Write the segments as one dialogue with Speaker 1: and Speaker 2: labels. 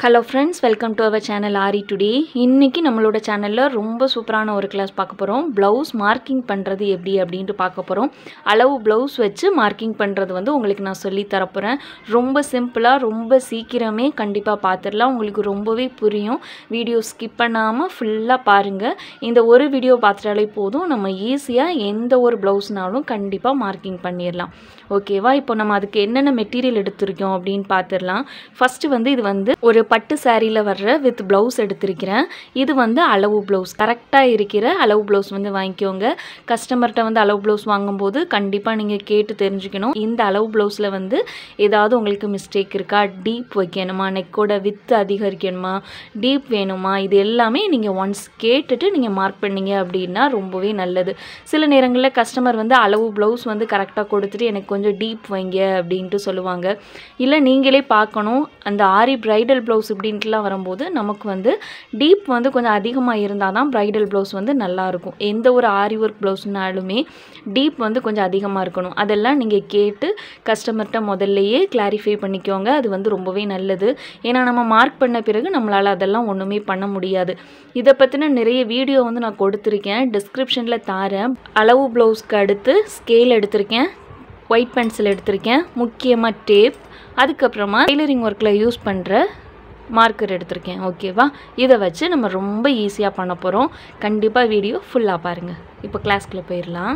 Speaker 1: hello friends welcome to our channel Aari today இன்றைக்கி நம்மளோட சேனலில் ரொம்ப சூப்பரான ஒரு கிளாஸ் பார்க்க போகிறோம் ப்ளவுஸ் மார்க்கிங் பண்ணுறது எப்படி அப்படின்ட்டு பார்க்க போகிறோம் அளவு ப்ளவுஸ் வச்சு மார்க்கிங் பண்ணுறது வந்து உங்களுக்கு நான் சொல்லி தரப்போகிறேன் ரொம்ப சிம்பிளாக ரொம்ப சீக்கிரமே கண்டிப்பாக பார்த்துடலாம் உங்களுக்கு ரொம்பவே புரியும் வீடியோ ஸ்கிப் பண்ணாமல் ஃபுல்லாக பாருங்கள் இந்த ஒரு வீடியோ பார்த்துட்டாலே போதும் நம்ம ஈஸியாக எந்த ஒரு ப்ளவுஸ்னாலும் கண்டிப்பாக மார்க்கிங் பண்ணிடலாம் ஓகேவா இப்போ நம்ம அதுக்கு என்னென்ன மெட்டீரியல் எடுத்திருக்கோம் அப்படின்னு பார்த்துடலாம் ஃபஸ்ட்டு வந்து இது வந்து ஒரு பட்டு சாரியில் வர்ற வித் ப்ளவுஸ் எடுத்திருக்கிறேன் இது வந்து அளவு ப்ளவுஸ் கரெக்டாக இருக்கிற அளவு ப்ளவுஸ் வந்து வாங்கிக்கோங்க கஸ்டமர்கிட்ட வந்து அளவு ப்ளவுஸ் வாங்கும்போது கண்டிப்பாக நீங்கள் கேட்டு தெரிஞ்சுக்கணும் இந்த அளவு ப்ளவுஸில் வந்து ஏதாவது உங்களுக்கு மிஸ்டேக் இருக்கா டீப் வைக்கணுமா நெக்கோட வித்து அதிகரிக்கணுமா டீப் வேணுமா இது எல்லாமே நீங்கள் ஒன்ஸ் கேட்டுட்டு நீங்கள் மார்க் பண்ணீங்க அப்படின்னா ரொம்பவே நல்லது சில நேரங்களில் கஸ்டமர் வந்து அளவு ப்ளவுஸ் வந்து கரெக்டாக கொடுத்துட்டு எனக்கு கொஞ்சம் டீப் வைங்க அப்படின்ட்டு சொல்லுவாங்க இல்லை நீங்களே பார்க்கணும் அந்த ஆரி ப்ரைடல் ப்ளவுஸ் இப்படின்ட்டுலாம் வரும்போது நமக்கு வந்து டீப் வந்து கொஞ்சம் அதிகமாக இருந்தால் தான் ப்ரைடல் ப்ளவுஸ் வந்து நல்லாயிருக்கும் எந்த ஒரு ஆரி ஒர்க் ப்ளவுஸ்னாலுமே டீப் வந்து கொஞ்சம் அதிகமாக இருக்கணும் அதெல்லாம் நீங்கள் கேட்டு கஸ்டமர்கிட்ட முதல்லையே கிளாரிஃபை பண்ணிக்கோங்க அது வந்து ரொம்பவே நல்லது ஏன்னா நம்ம மார்க் பண்ண பிறகு நம்மளால் அதெல்லாம் ஒன்றுமே பண்ண முடியாது இதை பற்றின நிறைய வீடியோ வந்து நான் கொடுத்துருக்கேன் டிஸ்கிரிப்ஷனில் தாரேன் அளவு ப்ளவுஸ்க்கு அடுத்து ஸ்கேல் எடுத்திருக்கேன் ஒயிட் பென்சில் எடுத்திருக்கேன் முக்கியமாக டேப் அதுக்கப்புறமா டெய்லரிங் ஒர்க்கில் யூஸ் பண்ணுற மார்க்கர் எடுத்திருக்கேன் ஓகேவா இதை வச்சு நம்ம ரொம்ப ஈஸியாக பண்ண போகிறோம் கண்டிப்பாக வீடியோ ஃபுல்லாக பாருங்கள் இப்போ கிளாஸ்க்குள்ளே போயிடலாம்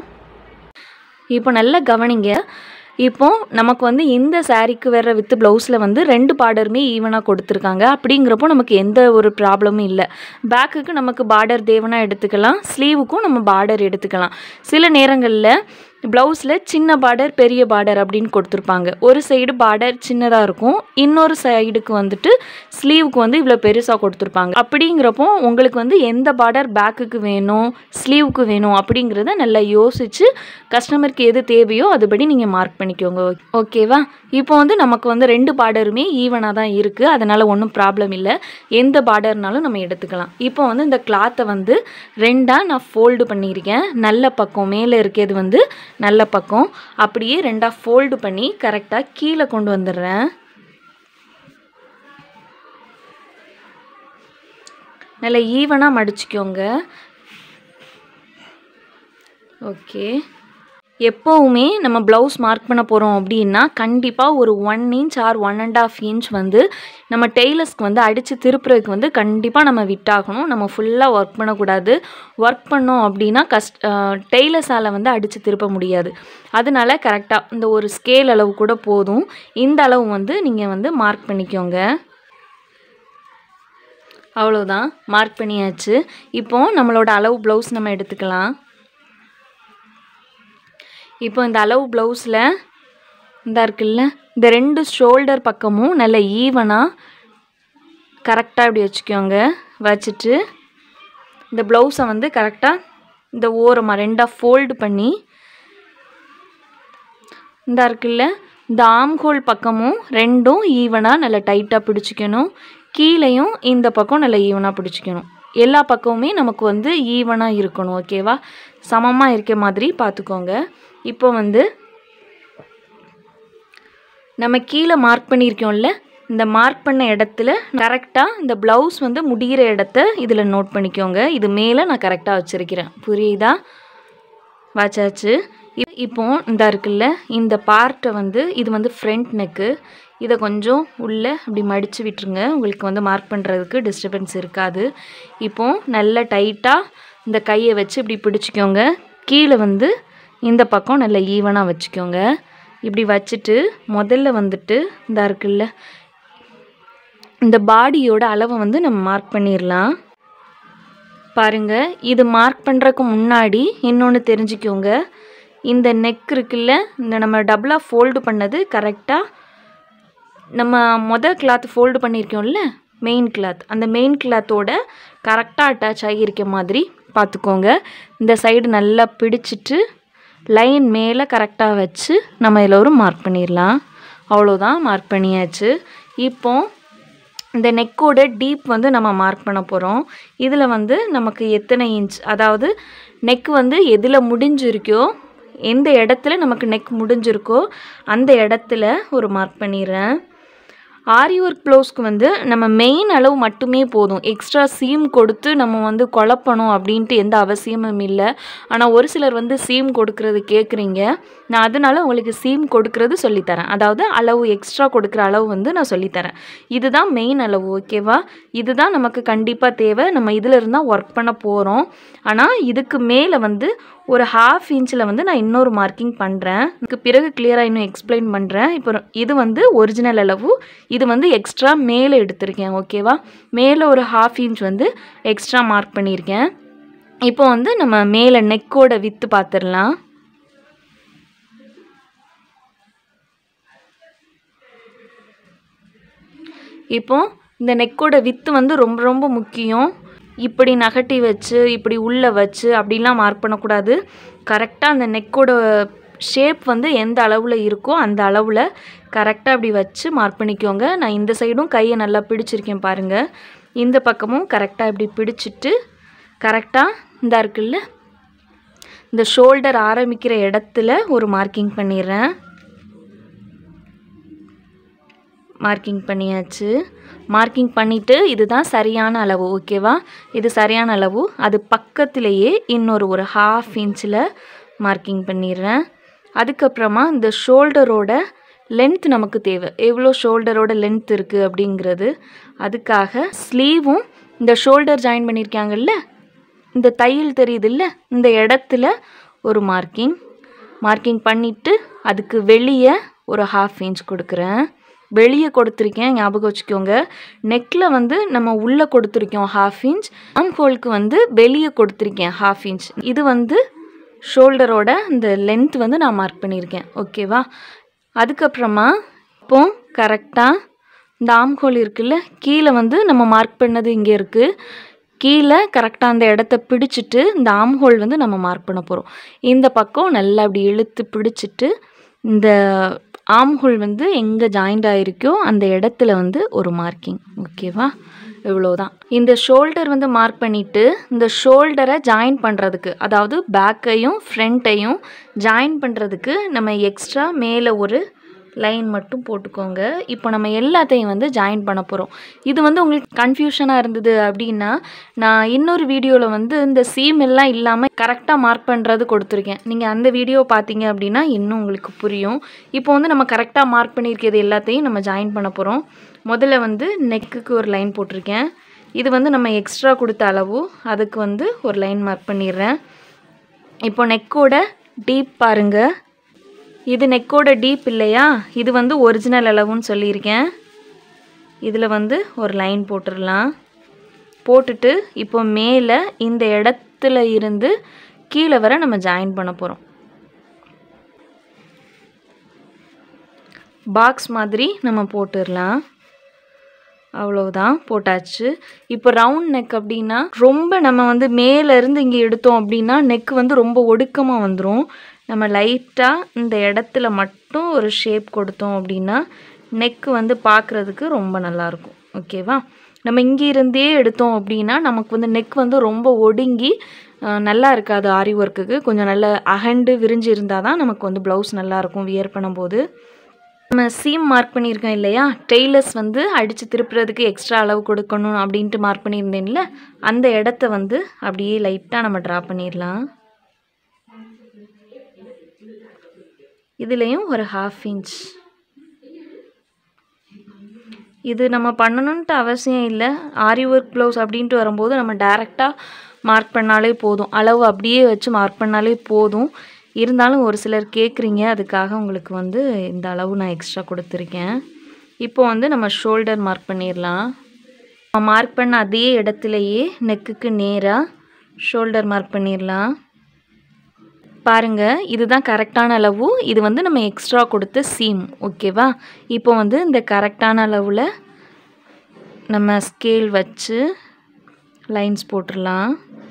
Speaker 1: இப்போ நல்லா கவனிங்க இப்போ நமக்கு வந்து இந்த சாரீக்கு வர வித் ப்ளவுஸில் வந்து ரெண்டு பார்டருமே ஈவனாக கொடுத்துருக்காங்க அப்படிங்கிறப்போ நமக்கு எந்த ஒரு ப்ராப்ளமும் இல்லை பேக்குக்கு நமக்கு பார்டர் தேவனா எடுத்துக்கலாம் ஸ்லீவுக்கும் நம்ம பார்டர் எடுத்துக்கலாம் சில நேரங்களில் ப்ளவுஸில் சின்ன பார்டர் பெரிய பார்டர் அப்படின்னு கொடுத்துருப்பாங்க ஒரு சைடு பார்டர் சின்னதாக இருக்கும் இன்னொரு சைடுக்கு வந்துட்டு ஸ்லீவுக்கு வந்து இவ்வளோ பெருசாக கொடுத்துருப்பாங்க அப்படிங்கிறப்போ உங்களுக்கு வந்து எந்த பார்டர் பேக்குக்கு வேணும் ஸ்லீவுக்கு வேணும் அப்படிங்கிறத நல்லா யோசித்து கஸ்டமருக்கு எது தேவையோ அதுபடி நீங்கள் மார்க் பண்ணிக்கோங்க ஓகேவா இப்போ வந்து நமக்கு வந்து ரெண்டு பார்டருமே ஈவனாக தான் இருக்குது அதனால் ஒன்றும் ப்ராப்ளம் இல்லை எந்த பார்டர்னாலும் நம்ம எடுத்துக்கலாம் இப்போ வந்து இந்த கிளாத்தை வந்து ரெண்டாக நான் ஃபோல்டு பண்ணியிருக்கேன் நல்ல பக்கம் மேலே இருக்கிறது வந்து நல்ல பக்கம் அப்படியே ரெண்டாக ஃபோல்டு பண்ணி கரெக்டாக கீழே கொண்டு வந்துடுறேன் நல்லா ஈவனாக மடிச்சுக்கோங்க ஓகே எப்போவுமே நம்ம ப்ளவுஸ் மார்க் பண்ண போகிறோம் அப்படின்னா கண்டிப்பாக ஒரு one inch or one and half inch வந்து நம்ம டெய்லர்ஸ்க்கு வந்து அடித்து திருப்புறதுக்கு வந்து கண்டிப்பாக நம்ம விட்டாகணும் நம்ம ஃபுல்லாக ஒர்க் பண்ணக்கூடாது ஒர்க் பண்ணோம் அப்படின்னா கஸ்ட் டெய்லர்ஸால் வந்து அடித்து திருப்ப முடியாது அதனால கரெக்டாக இந்த ஒரு ஸ்கேல் அளவு கூட போதும் இந்த அளவு வந்து நீங்கள் வந்து மார்க் பண்ணிக்கோங்க அவ்வளோதான் மார்க் பண்ணியாச்சு இப்போது நம்மளோட அளவு ப்ளவுஸ் நம்ம எடுத்துக்கலாம் இப்போ இந்த அளவு ப்ளவுஸில் இந்த இருக்குல்ல இந்த ரெண்டு ஷோல்டர் பக்கமும் நல்ல ஈவனாக கரெக்டாக இப்படி வச்சுக்கோங்க வச்சுட்டு இந்த ப்ளவுஸை வந்து கரெக்டாக இந்த ஓரமாக ரெண்டாக ஃபோல்டு பண்ணி இந்த இருக்குல்ல இந்த ஆம்ஹோல் பக்கமும் ரெண்டும் ஈவனாக நல்லா டைட்டாக பிடிச்சிக்கணும் கீழேயும் இந்த பக்கம் நல்லா ஈவனாக பிடிச்சிக்கணும் எல்லா பக்கமுமே நமக்கு வந்து ஈவனாக இருக்கணும் ஓகேவா சமமாக இருக்க மாதிரி பார்த்துக்கோங்க இப்போ வந்து நம்ம கீழே மார்க் பண்ணியிருக்கோம்ல இந்த மார்க் பண்ண இடத்துல கரெக்டாக இந்த ப்ளவுஸ் வந்து முடிகிற இடத்த இதில் நோட் பண்ணிக்கோங்க இது மேலே நான் கரெக்டாக வச்சுருக்கிறேன் புரியுதா வச்சாச்சு இப்போ இந்த இருக்குல்ல இந்த பார்ட்டை வந்து இது வந்து ஃப்ரண்ட் நெக்கு இதை கொஞ்சம் உள்ளே அப்படி மடித்து விட்டுருங்க உங்களுக்கு வந்து மார்க் பண்ணுறதுக்கு டிஸ்டர்பன்ஸ் இருக்காது இப்போது நல்ல டைட்டாக இந்த கையை வச்சு இப்படி பிடிச்சிக்கோங்க கீழே வந்து இந்த பக்கம் நல்லா ஈவனாக வச்சுக்கோங்க இப்படி வச்சுட்டு முதல்ல வந்துட்டு இந்த இருக்குல்ல இந்த பாடியோட அளவை வந்து நம்ம மார்க் பண்ணிடலாம் பாருங்கள் இது மார்க் பண்ணுறதுக்கு முன்னாடி இன்னொன்று தெரிஞ்சுக்கோங்க இந்த நெக் இருக்குல்ல இந்த நம்ம டபுளாக ஃபோல்டு பண்ணது கரெக்டாக நம்ம மொதல் கிளாத் ஃபோல்டு பண்ணியிருக்கோம்ல மெயின் கிளாத் அந்த மெயின் கிளாத்தோட கரெக்டாக அட்டாச் ஆகியிருக்க மாதிரி பார்த்துக்கோங்க இந்த சைடு நல்லா பிடிச்சிட்டு லைன் மேலே கரெக்டாக வச்சு நம்ம இதில் ஒரு மார்க் பண்ணிடலாம் அவ்வளோதான் மார்க் பண்ணியாச்சு இப்போ இந்த நெக்கோட டீப் வந்து நம்ம மார்க் பண்ண போகிறோம் இதில் வந்து நமக்கு எத்தனை இன்ச் அதாவது நெக் வந்து எதில் முடிஞ்சிருக்கோ எந்த இடத்துல நமக்கு நெக் முடிஞ்சிருக்கோ அந்த இடத்துல ஒரு மார்க் பண்ணிடுறேன் ஆரி ஒர்க் ப்ளவுஸ்க்கு வந்து நம்ம மெயின் அளவு மட்டுமே போதும் எக்ஸ்ட்ரா சீம் கொடுத்து நம்ம வந்து குழப்பணும் அப்படின்ட்டு எந்த அவசியமும் இல்லை ஆனால் ஒரு சிலர் வந்து சீம் கொடுக்கறது கேட்குறீங்க நான் அதனால உங்களுக்கு சீம் கொடுக்கறது சொல்லித்தரேன் அதாவது அளவு எக்ஸ்ட்ரா கொடுக்குற அளவு வந்து நான் சொல்லித்தரேன் இதுதான் மெயின் அளவு ஓகேவா இதுதான் நமக்கு கண்டிப்பாக தேவை நம்ம இதில் இருந்தால் ஒர்க் பண்ண போகிறோம் ஆனால் இதுக்கு மேலே வந்து ஒரு ஹாஃப் இன்ச்சில் வந்து நான் இன்னொரு மார்க்கிங் பண்ணுறேன் இதுக்கு பிறகு கிளியராக இன்னும் எக்ஸ்பிளைன் பண்ணுறேன் இப்போ இது வந்து ஒரிஜினல் அளவு இது வந்து எக்ஸ்ட்ரா மேலே எடுத்திருக்கேன் ஓகேவா மேலே ஒரு ஹாஃப் இன்ச் வந்து எக்ஸ்ட்ரா மார்க் பண்ணியிருக்கேன் இப்போ வந்து நம்ம மேலே நெக்கோட வித்து பார்த்துடலாம் இப்போ இந்த நெக்கோட வித்து வந்து ரொம்ப ரொம்ப முக்கியம் இப்படி நகட்டி வச்சு இப்படி உள்ளே வச்சு அப்படிலாம் மார்க் பண்ணக்கூடாது கரெக்டாக அந்த நெக்கோட ஷேப் வந்து எந்த அளவில் இருக்கோ அந்த அளவில் கரெக்டாக அப்படி வச்சு மார்க் பண்ணிக்கோங்க நான் இந்த சைடும் கையை நல்லா பிடிச்சிருக்கேன் பாருங்கள் இந்த பக்கமும் கரெக்டாக இப்படி பிடிச்சிட்டு கரெக்டாக இந்த இருக்குல்ல இந்த ஷோல்டர் ஆரம்பிக்கிற இடத்துல ஒரு மார்க்கிங் பண்ணிடுறேன் மார்க்கிங் பண்ணியாச்சு மார்க்கிங் பண்ணிவிட்டு இதுதான் சரியான அளவு ஓகேவா இது சரியான அளவு அது பக்கத்திலேயே இன்னொரு ஒரு ஹாஃப் இன்ச்சில் மார்க்கிங் பண்ணிடுறேன் அதுக்கப்புறமா இந்த ஷோல்டரோட லென்த் நமக்கு தேவை எவ்வளோ ஷோல்டரோட லென்த் இருக்குது அப்படிங்கிறது அதுக்காக ஸ்லீவும் இந்த ஷோல்டர் ஜாயின் பண்ணியிருக்காங்கல்ல இந்த தையல் தெரியுதுல்ல இந்த இடத்துல ஒரு மார்க்கிங் மார்க்கிங் பண்ணிவிட்டு அதுக்கு வெளியே ஒரு ஹாஃப் இன்ச் கொடுக்குறேன் வெளியே கொடுத்துருக்கேன் ஞாபகம் வச்சுக்கோங்க நெக்கில் வந்து நம்ம உள்ளே கொடுத்துருக்கோம் ஹாஃப் இன்ச் ஆம் ஹோலுக்கு வந்து வெளியே கொடுத்துருக்கேன் ஹாஃப் இன்ச் இது வந்து ஷோல்டரோட இந்த லென்த் வந்து நான் மார்க் பண்ணியிருக்கேன் ஓகேவா அதுக்கப்புறமா இப்போ கரெக்டாக இந்த ஆம் ஹோல் இருக்குல்ல கீழே வந்து நம்ம மார்க் பண்ணது இங்கே இருக்குது கீழே கரெக்டாக அந்த இடத்த பிடிச்சிட்டு இந்த ஆம் ஹோல் வந்து நம்ம மார்க் பண்ண போகிறோம் இந்த பக்கம் நல்லா அப்படி இழுத்து பிடிச்சிட்டு இந்த ஆம் ஹோல் வந்து எங்கே ஜாயிண்ட் ஆகிருக்கோ அந்த இடத்துல வந்து ஒரு மார்க்கிங் ஓகேவா இவ்வளோதான் இந்த ஷோல்டர் வந்து மார்க் பண்ணிவிட்டு இந்த ஷோல்டரை ஜாயின் பண்ணுறதுக்கு அதாவது பேக்கையும் ஃப்ரண்ட்டையும் ஜாயின் பண்ணுறதுக்கு நம்ம எக்ஸ்ட்ரா மேலே ஒரு லைன் மட்டும் போட்டுக்கோங்க இப்போ நம்ம எல்லாத்தையும் வந்து ஜாயின் பண்ண போகிறோம் இது வந்து உங்களுக்கு கன்ஃபியூஷனாக இருந்தது அப்படின்னா நான் இன்னொரு வீடியோவில் வந்து இந்த சீம் எல்லாம் இல்லாமல் கரெக்டாக மார்க் பண்ணுறது கொடுத்துருக்கேன் நீங்கள் அந்த வீடியோ பார்த்தீங்க அப்படின்னா இன்னும் உங்களுக்கு புரியும் இப்போ வந்து நம்ம கரெக்டாக மார்க் பண்ணியிருக்கிறது எல்லாத்தையும் நம்ம ஜாயின் பண்ண போகிறோம் முதல்ல வந்து நெக்குக்கு ஒரு லைன் போட்டிருக்கேன் இது வந்து நம்ம எக்ஸ்ட்ரா கொடுத்த அளவு அதுக்கு வந்து ஒரு லைன் மார்க் பண்ணிடுறேன் இப்போ நெக்கோட டீப் பாருங்கள் இது நெக்கோட டீப் இல்லையா இது வந்து ஒரிஜினல் அளவுன்னு சொல்லியிருக்கேன் இதில் வந்து ஒரு லைன் போட்டுடலாம் போட்டுட்டு இப்போ மேலே இந்த இடத்துல இருந்து கீழே வர நம்ம ஜாயின் பண்ண போகிறோம் பாக்ஸ் மாதிரி நம்ம போட்டுடலாம் அவ்வளவுதான் போட்டாச்சு இப்போ ரவுண்ட் நெக் அப்படின்னா ரொம்ப நம்ம வந்து மேலேருந்து இங்கே எடுத்தோம் அப்படின்னா நெக் வந்து ரொம்ப ஒடுக்கமாக வந்துடும் நம்ம லைட்டாக இந்த இடத்துல மட்டும் ஒரு ஷேப் கொடுத்தோம் அப்படின்னா நெக்கு வந்து பார்க்குறதுக்கு ரொம்ப நல்லாயிருக்கும் ஓகேவா நம்ம இங்கே இருந்தே எடுத்தோம் அப்படின்னா நமக்கு வந்து நெக் வந்து ரொம்ப ஒடுங்கி அஹ், நல்லா இருக்காது ஆரி ஒர்க்குக்கு கொஞ்சம் நல்ல அகண்டு விரிஞ்சு இருந்தால் தான் நமக்கு வந்து ப்ளவுஸ் நல்லாயிருக்கும் வியர் பண்ணும்போது நம்ம சீம் மார்க் பண்ணியிருக்கோம் இல்லையா டெய்லர்ஸ் வந்து அடித்து திருப்புறதுக்கு எக்ஸ்ட்ரா அளவு கொடுக்கணும் அப்படின்ட்டு மார்க் பண்ணியிருந்தேன்ல அந்த இடத்த வந்து அப்படியே லைட்டாக நம்ம ட்ரா பண்ணிடலாம் இதுலேயும் ஒரு ஹாஃப் இன்ச் இது நம்ம பண்ணணுன்ட்டு அவசியம் இல்லை ஆரி ஒர்க் ப்ளவுஸ் அப்படின்ட்டு வரும்போது நம்ம டைரெக்டாக மார்க் பண்ணாலே போதும் அளவு அப்படியே வச்சு மார்க் பண்ணாலே போதும் இருந்தாலும் ஒரு சிலர் கேட்குறீங்க அதுக்காக உங்களுக்கு வந்து இந்த அளவு நான் எக்ஸ்ட்ரா கொடுத்துருக்கேன் இப்போ வந்து நம்ம ஷோல்டர் மார்க் பண்ணிடலாம் நம்ம மார்க் பண்ண அதே இடத்துலையே நெக்குக்கு நேராக ஷோல்டர் மார்க் பண்ணிடலாம் பாருங்க இதுதான் கரெக்டான அளவு இது வந்து நம்ம எக்ஸ்ட்ரா கொடுத்த சீம் ஓகேவா இப்போ வந்து இந்த கரெக்டான அளவில் நம்ம ஸ்கேல் வச்சு லைன்ஸ் போட்டுடலாம்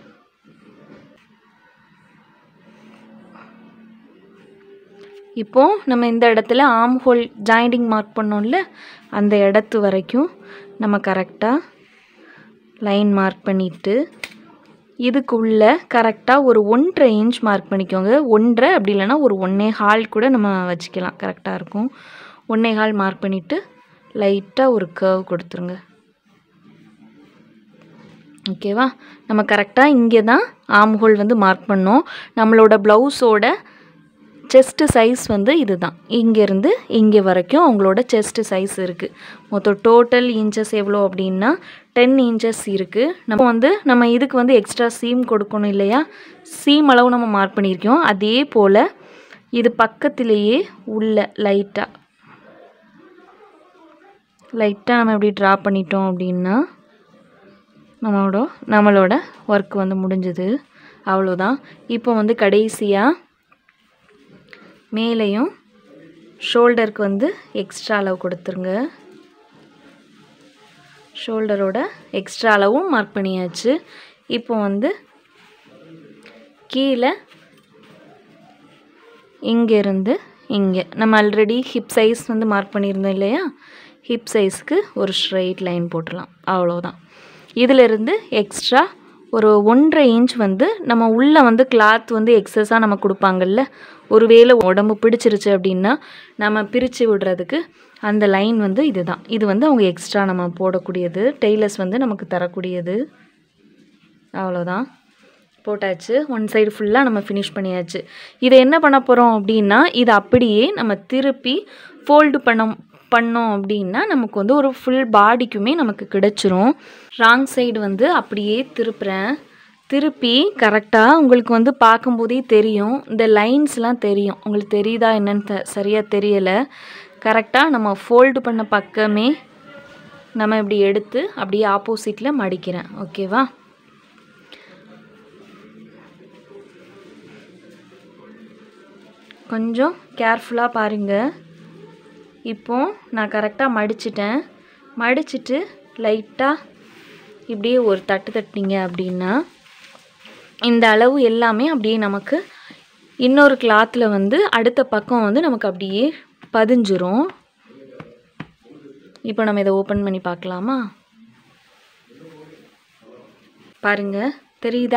Speaker 1: இப்போ நம்ம இந்த இடத்துல ஆம் ஹோல் ஜாயிண்டிங் மார்க் பண்ணோம்ல அந்த இடத்து வரைக்கும் நம்ம கரெக்டாக லைன் மார்க் பண்ணிவிட்டு இதுக்குள்ள கரெக்டாக ஒரு ஒன்றரை இன்ச் மார்க் பண்ணிக்கோங்க ஒன்றரை அப்படி இல்லைன்னா ஒரு ஒன்றே ஹால் கூட நம்ம வச்சுக்கலாம் கரெக்டாக இருக்கும் ஒன்றே ஹால் மார்க் பண்ணிவிட்டு லைட்டாக ஒரு கர்வ் கொடுத்துருங்க ஓகேவா நம்ம கரெக்டாக இங்கே தான் ஆம் ஹோல் வந்து மார்க் பண்ணோம் நம்மளோட ப்ளவுஸோட செஸ்ட்டு சைஸ் வந்து இதுதான் இங்கேருந்து இங்கே வரைக்கும் உங்களோட செஸ்ட்டு சைஸ் இருக்குது மொத்தம் டோட்டல் இன்ச்சஸ் எவ்வளோ அப்படின்னா டென் இன்ச்சஸ் இருக்குது நம்ம வந்து நம்ம இதுக்கு வந்து எக்ஸ்ட்ரா சீம் கொடுக்கணும் இல்லையா சீம் அளவு நம்ம மார்க் பண்ணியிருக்கோம் அதே போல் இது பக்கத்திலேயே உள்ள லைட்டாக லைட்டாக நம்ம எப்படி ட்ரா பண்ணிட்டோம் அப்படின்னா நம்மளோட நம்மளோட ஒர்க் வந்து முடிஞ்சது அவ்வளோதான் இப்போ வந்து கடைசியாக மேலேயும் ஷோல்டருக்கு வந்து எக்ஸ்ட்ரா அளவு கொடுத்துருங்க ஷோல்டரோட எக்ஸ்ட்ரா அளவும் மார்க் பண்ணியாச்சு இப்போ வந்து கீழே இங்கேருந்து இங்கே நம்ம ஆல்ரெடி ஹிப் சைஸ் வந்து மார்க் பண்ணியிருந்தோம் இல்லையா ஹிப் சைஸ்க்கு ஒரு ஸ்ட்ரைட் லைன் போட்டுடலாம் அவ்வளோதான் இதிலிருந்து எக்ஸ்ட்ரா ஒரு ஒன்றரை இன்ச் வந்து நம்ம உள்ளே வந்து கிளாத் வந்து எக்ஸஸாக நம்ம கொடுப்பாங்கல்ல ஒருவேளை உடம்பு பிடிச்சிருச்சு அப்படின்னா நம்ம பிரித்து விடுறதுக்கு அந்த லைன் வந்து இதுதான் இது வந்து அவங்க எக்ஸ்ட்ரா நம்ம போடக்கூடியது டெய்லர்ஸ் வந்து நமக்கு தரக்கூடியது அவ்வளோதான் போட்டாச்சு ஒன் சைடு ஃபுல்லாக நம்ம ஃபினிஷ் பண்ணியாச்சு இதை என்ன பண்ண போகிறோம் அப்படின்னா இதை அப்படியே நம்ம திருப்பி ஃபோல்டு பண்ண பண்ணோம் அப்படின்னா நமக்கு வந்து ஒரு ஃபுல் பாடிக்குமே நமக்கு கிடச்சிரும் ராங் சைடு வந்து அப்படியே திருப்புறேன் திருப்பி கரெக்டாக உங்களுக்கு வந்து பார்க்கும்போதே தெரியும் இந்த லைன்ஸ்லாம் தெரியும் உங்களுக்கு தெரியுதா என்னன்னு த சரியாக தெரியலை கரெக்டாக நம்ம ஃபோல்டு பண்ண பக்கமே நம்ம இப்படி எடுத்து அப்படியே ஆப்போசிட்டில் மடிக்கிறேன் ஓகேவா கொஞ்சம் கேர்ஃபுல்லாக பாருங்கள் இப்போ நான் கரெக்டாக மடிச்சிட்டேன் மடிச்சிட்டு லைட்டாக இப்படியே ஒரு தட்டு தட்டினீங்க அப்படின்னா இந்த அளவு எல்லாமே அப்படியே நமக்கு இன்னொரு கிளாத்தில் வந்து அடுத்த பக்கம் வந்து நமக்கு அப்படியே பதிஞ்சிரும் இப்போ நம்ம இதை ஓப்பன் பண்ணி பார்க்கலாமா பாருங்க தெரியுதா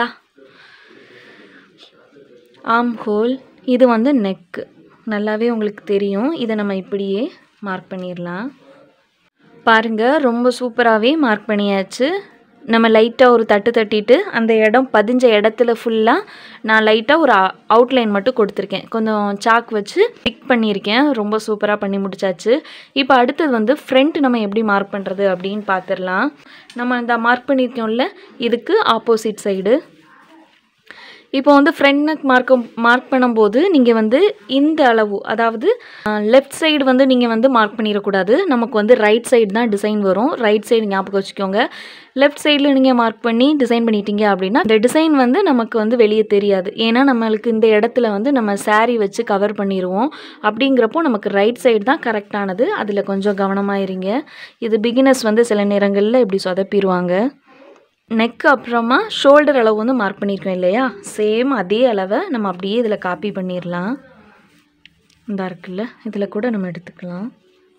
Speaker 1: ஆம் ஹோல் இது வந்து நெக்கு நல்லாவே உங்களுக்கு தெரியும் இதை நம்ம இப்படியே மார்க் பண்ணிடலாம் பாருங்கள் ரொம்ப சூப்பராகவே மார்க் பண்ணியாச்சு நம்ம லைட்டாக ஒரு தட்டு தட்டிட்டு அந்த இடம் பதிஞ்ச இடத்துல ஃபுல்லாக நான் லைட்டாக ஒரு அவுட்லைன் மட்டும் கொடுத்துருக்கேன் கொஞ்சம் சாக் வச்சு பிக் பண்ணியிருக்கேன் ரொம்ப சூப்பராக பண்ணி முடிச்சாச்சு இப்போ அடுத்தது வந்து ஃப்ரண்ட் நம்ம எப்படி மார்க் பண்ணுறது அப்படின்னு பார்த்துடலாம் நம்ம இந்த மார்க் பண்ணியிருக்கோம்ல இதுக்கு ஆப்போசிட் சைடு இப்போ வந்து ஃப்ரண்ட் நெக் மார்க் மார்க் பண்ணும்போது நீங்கள் வந்து இந்த அளவு அதாவது லெஃப்ட் சைடு வந்து நீங்கள் வந்து மார்க் பண்ணிடக்கூடாது நமக்கு வந்து ரைட் சைடு தான் டிசைன் வரும் ரைட் சைடு ஞாபகம் வச்சுக்கோங்க லெஃப்ட் சைடில் நீங்கள் மார்க் பண்ணி டிசைன் பண்ணிட்டீங்க அப்படின்னா இந்த டிசைன் வந்து நமக்கு வந்து வெளியே தெரியாது ஏன்னா நம்மளுக்கு இந்த இடத்துல வந்து நம்ம saree வச்சு கவர் பண்ணிடுவோம் அப்படிங்கிறப்போ நமக்கு ரைட் சைடு தான் கரெக்டானது அதில் கொஞ்சம் கவனமாக இருங்க இது பிகினர்ஸ் வந்து சில நேரங்களில் இப்படி சொதப்பிடுவாங்க நெக் அப்புறமா ஷோல்டர் அளவு வந்து மார்க் பண்ணியிருக்கோம் இல்லையா சேம் அதே அளவை நம்ம அப்படியே இதில் காப்பி பண்ணிடலாம் இந்த இருக்குல்ல இதில் கூட நம்ம எடுத்துக்கலாம்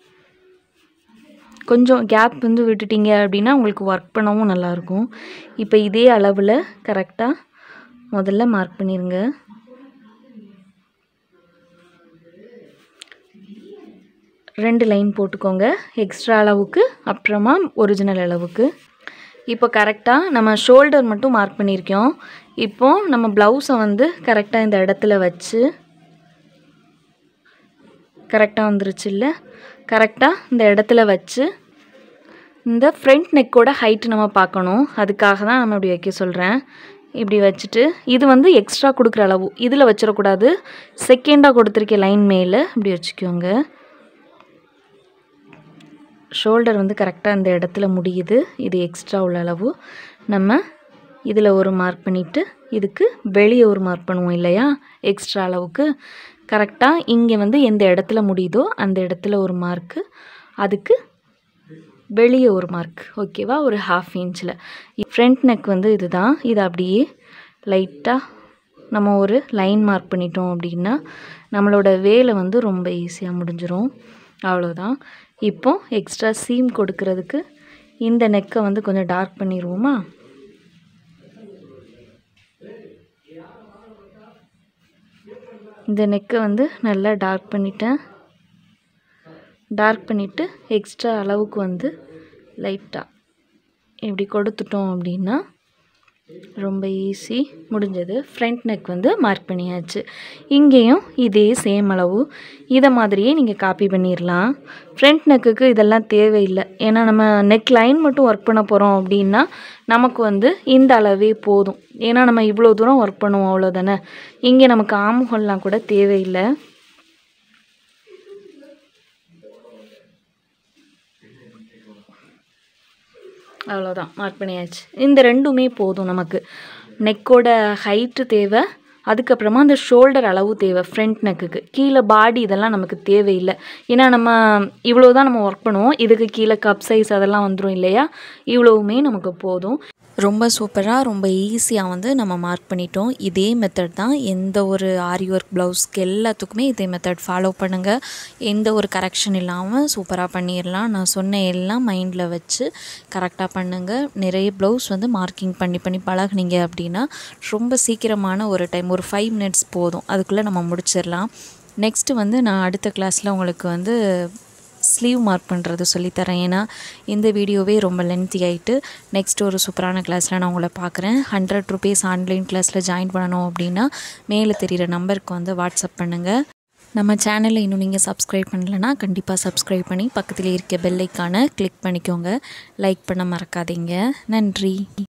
Speaker 1: கொஞ்சம் கேப் வந்து விட்டுட்டீங்க அப்படின்னா உங்களுக்கு ஒர்க் பண்ணவும் நல்லாயிருக்கும் இப்போ இதே அளவில் கரெக்டாக முதல்ல மார்க் பண்ணிடுங்க ரெண்டு லைன் போட்டுக்கோங்க எக்ஸ்ட்ரா அளவுக்கு அப்புறமா ஒரிஜினல் அளவுக்கு இப்போ கரெக்டாக நம்ம ஷோல்டர் மட்டும் மார்க் பண்ணியிருக்கோம் இப்போ நம்ம ப்ளவுஸை வந்து கரெக்டாக இந்த இடத்துல வச்சு கரெக்டாக வந்துருச்சு இல்லை கரெக்டாக இந்த இடத்துல வச்சு இந்த ஃப்ரண்ட் நெக்கோட ஹைட்டு நம்ம பார்க்கணும் அதுக்காக தான் நம்ம இப்படி வைக்க சொல்கிறேன் இப்படி வச்சுட்டு இது வந்து எக்ஸ்ட்ரா கொடுக்குற அளவு இதில் வச்சிடக்கூடாது செகண்டாக கொடுத்துருக்க லைன் மேலே இப்படி வச்சுக்கோங்க ஷோல்டர் வந்து கரெக்டாக இந்த இடத்துல முடியுது இது எக்ஸ்ட்ரா உள்ள அளவு நம்ம இதில் ஒரு மார்க் பண்ணிவிட்டு இதுக்கு வெளியே ஒரு மார்க் பண்ணுவோம் இல்லையா எக்ஸ்ட்ரா அளவுக்கு கரெக்டாக இங்கே வந்து எந்த இடத்துல முடியுதோ அந்த இடத்துல ஒரு மார்க்கு அதுக்கு வெளியே ஒரு மார்க் ஓகேவா ஒரு ஹாஃப் இன்ச்சில் ஃப்ரண்ட் நெக் வந்து இதுதான் இது அப்படியே லைட்டாக நம்ம ஒரு லைன் மார்க் பண்ணிட்டோம் அப்படின்னா நம்மளோட வேலை வந்து ரொம்ப ஈஸியாக முடிஞ்சிரும் அவ்வளோதான் இப்போ எக்ஸ்ட்ரா சீம் கொடுக்கறதுக்கு இந்த நெக்கை வந்து கொஞ்சம் டார்க் பண்ணிடுவோமா இந்த நெக்கை வந்து நல்லா டார்க் பண்ணிட்டேன் டார்க் பண்ணிவிட்டு எக்ஸ்ட்ரா அளவுக்கு வந்து லைட்டாக இப்படி கொடுத்துட்டோம் அப்படின்னா ரொம்ப ஈஸி முடிஞ்சது ஃப்ரண்ட் நெக் வந்து மார்க் பண்ணியாச்சு இங்கேயும் இதே சேம் அளவு இதை மாதிரியே நீங்கள் காப்பி பண்ணிடலாம் ஃப்ரண்ட் நெக்குக்கு இதெல்லாம் தேவையில்லை ஏன்னா நம்ம நெக் லைன் மட்டும் ஒர்க் பண்ண போகிறோம் அப்படின்னா நமக்கு வந்து இந்த அளவே போதும் ஏன்னா நம்ம இவ்வளோ தூரம் ஒர்க் பண்ணுவோம் அவ்வளோதானே இங்கே நமக்கு ஆம்ஹோல்லாம் கூட தேவையில்லை அவ்வளோதான் மார்க் பண்ணியாச்சு இந்த ரெண்டுமே போதும் நமக்கு நெக்கோட ஹைட்டு தேவை அதுக்கப்புறமா அந்த ஷோல்டர் அளவு தேவை ஃப்ரண்ட் நெக்குக்கு கீழே பாடி இதெல்லாம் நமக்கு தேவையில்லை ஏன்னா நம்ம இவ்வளோ தான் நம்ம ஒர்க் பண்ணுவோம் இதுக்கு கீழே கப் சைஸ் அதெல்லாம் வந்துடும் இல்லையா இவ்வளவுமே நமக்கு போதும்
Speaker 2: ரொம்ப சூப்பராக ரொம்ப ஈஸியாக வந்து நம்ம மார்க் பண்ணிட்டோம் இதே மெத்தட் தான் எந்த ஒரு ஆரி ஒர்க் ப்ளவுஸ்க்கு எல்லாத்துக்குமே இதே மெத்தட் ஃபாலோ பண்ணுங்கள் எந்த ஒரு கரெக்ஷன் இல்லாமல் சூப்பராக பண்ணிடலாம் நான் சொன்ன எல்லாம் மைண்டில் வச்சு கரெக்டாக பண்ணுங்கள் நிறைய ப்ளவுஸ் வந்து மார்க்கிங் பண்ணி பண்ணி பழகுனீங்க அப்படின்னா ரொம்ப சீக்கிரமான ஒரு டைம் ஒரு ஃபைவ் மினிட்ஸ் போதும் அதுக்குள்ளே நம்ம முடிச்சிடலாம் நெக்ஸ்ட்டு வந்து நான் அடுத்த கிளாஸில் உங்களுக்கு வந்து ஸ்லீவ் மார்க் பண்ணுறது சொல்லித்தரேன் ஏன்னா இந்த வீடியோவே ரொம்ப லென்த்தி ஆகிட்டு நெக்ஸ்ட் ஒரு சூப்பரான கிளாஸில் நான் உங்களை பார்க்குறேன் ஹண்ட்ரட் ருபீஸ் ஆன்லைன் கிளாஸில் ஜாயின் பண்ணணும் அப்படின்னா மேலே தெரிகிற நம்பருக்கு வந்து வாட்ஸ்அப் பண்ணுங்கள் நம்ம சேனலை இன்னும் நீங்கள் சப்ஸ்கிரைப் பண்ணலைன்னா கண்டிப்பாக சப்ஸ்கிரைப் பண்ணி பக்கத்தில் இருக்க பெல்லைக்கான கிளிக் பண்ணிக்கோங்க லைக் பண்ண மறக்காதீங்க நன்றி